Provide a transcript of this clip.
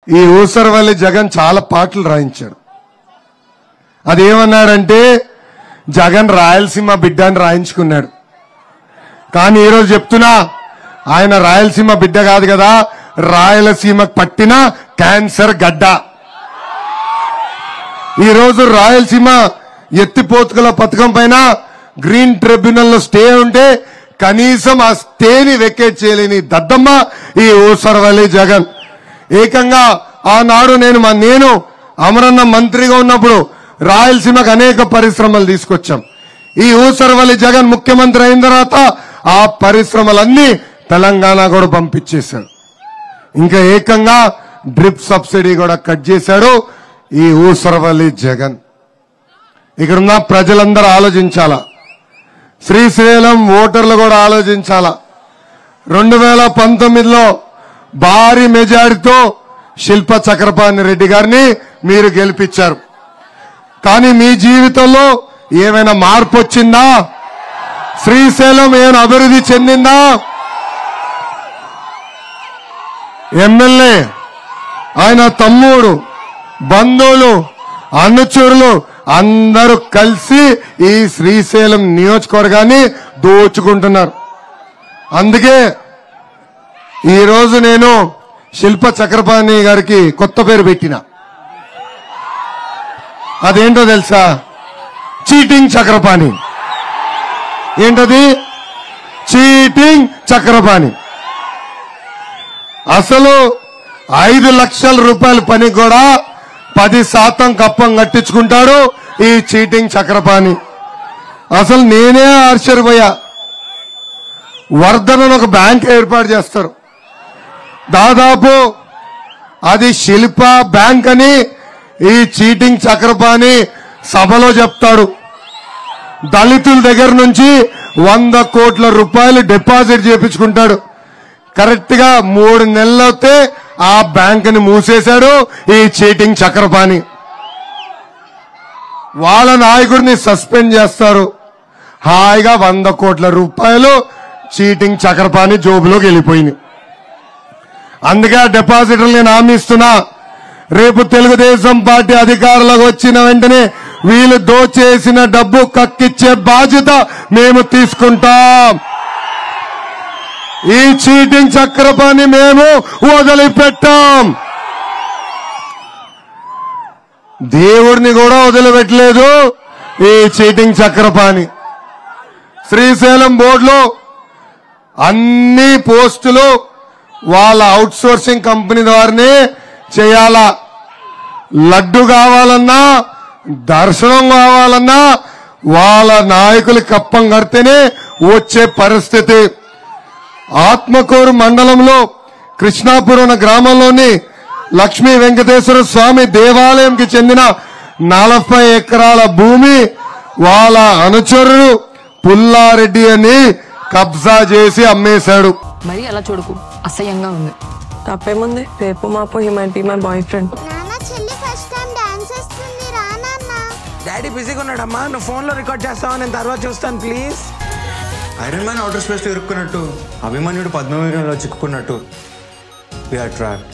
ఈ ఊసరవల్లి జగన్ చాలా పాటలు రాయించాడు అదేమన్నాడంటే జగన్ రాయలసీమ బిడ్డ అని రాయించుకున్నాడు కానీ ఈరోజు చెప్తున్నా ఆయన రాయలసీమ బిడ్డ కాదు కదా రాయలసీమ పట్టిన క్యాన్సర్ గడ్డ ఈరోజు రాయలసీమ ఎత్తిపోతుకల పథకం పైన గ్రీన్ ట్రిబ్యునల్ లో స్టే ఉంటే కనీసం ఆ స్టేని వెకేట్ చేయలేని దద్దమ్మ ఈ ఊసరవల్లి జగన్ ఏకంగా ఆనాడు నేను మా నేను అమరన్న మంత్రిగా ఉన్నప్పుడు రాయలసీమకు అనేక పరిశ్రమలు తీసుకొచ్చాం ఈ ఊసరవల్లి జగన్ ముఖ్యమంత్రి అయిన తర్వాత ఆ పరిశ్రమలన్నీ తెలంగాణ కూడా పంపించేశాడు ఇంకా ఏకంగా డ్రిప్ సబ్సిడీ కూడా కట్ చేశాడు ఈ ఊసరవల్లి జగన్ ఇక్కడున్న ప్రజలందరూ ఆలోచించాలా శ్రీశైలం ఓటర్లు కూడా ఆలోచించాలా రెండు వేల పంతొమ్మిదిలో భారీ మెజారిటీతో శిల్ప చక్రపాణి రెడ్డి గారిని మీరు గెలిపించారు కానీ మీ జీవితంలో ఏమైనా మార్పు వచ్చిందా శ్రీశైలం ఏమైనా అభివృద్ధి చెందిందా ఎమ్మెల్యే ఆయన తమ్ముడు బంధువులు అనుచరులు అందరూ కలిసి ఈ శ్రీశైలం నియోజకవర్గాన్ని దోచుకుంటున్నారు అందుకే ఈ రోజు నేను శిల్ప చక్రపాణి గారికి కొత్త పేరు పెట్టిన అదేంటో తెలుసా చీటింగ్ చక్రపాణి ఏంటది చీటింగ్ చక్రపాణి అసలు ఐదు లక్షల రూపాయల పని కూడా పది శాతం కప్పం కట్టించుకుంటాడు ఈ చీటింగ్ చక్రపాణి అసలు నేనే ఆశ్చర్యపోయా వర్ధన్ అని ఒక బ్యాంక్ ఏర్పాటు చేస్తారు దాదాపు అది శిల్ప బ్యాంక్ అని ఈ చీటింగ్ చక్రపాణి సభలో చెప్తాడు దళితుల దగ్గర నుంచి వంద కోట్ల రూపాయలు డిపాజిట్ చేపించుకుంటాడు కరెక్ట్ గా మూడు నెలలైతే ఆ బ్యాంక్ ని మూసేశాడు ఈ చీటింగ్ చక్రపాణి వాళ్ళ నాయకుడిని సస్పెండ్ చేస్తారు హాయిగా వంద కోట్ల రూపాయలు చీటింగ్ చక్రపాణి జోబులోకి వెళ్ళిపోయింది అందుకే ఆ డిపాజిటర్లు నేను హామీ ఇస్తున్నా రేపు తెలుగుదేశం పార్టీ అధికారులకు వచ్చిన వెంటనే వీళ్ళు దోచేసిన డబ్బు కక్కిచ్చే బాధ్యత మేము తీసుకుంటాం ఈ చీటింగ్ చక్రపాణి మేము వదిలిపెట్టాం దేవుడిని కూడా వదిలిపెట్టలేదు ఈ చీటింగ్ చక్రపాణి శ్రీశైలం బోర్డులో అన్ని పోస్టులు వాళ్ళ అవుట్ సోర్సింగ్ కంపెనీ ద్వారానే చేయాలా లడ్డు కావాలన్నా దర్శనం కావాలన్నా వాళ్ళ నాయకులు కప్పం కడితేనే వచ్చే పరిస్థితి ఆత్మకూరు మండలంలో కృష్ణాపురం అనే గ్రామంలోని లక్ష్మీ వెంకటేశ్వర స్వామి దేవాలయంకి చెందిన నలభై ఎకరాల భూమి వాళ్ళ అనుచరుడు పుల్లారెడ్డి అని కబ్జా చేసి అమ్మేశాడు మరి అలా చూడకు అసహ్యంగా ఉంది తప్పేముంది రేపు మాపు he might be my boyfriend నాన్న చెల్లి ఫస్ట్ టైం డాన్స్ చేస్తుంది రా నాన్న డాడీ బిజీగా ఉన్నాడమ్మా నువ్వు ఫోన్లో రికార్డ్ చేస్తావా నేను తర్వాత చూస్తాను please iron man outer space లో ఇరుక్కున్నట్టు అభిమన్యుడు పద్మవ్యూహంలో చిక్కుకున్నట్టు వీఆర్ ట్రాప్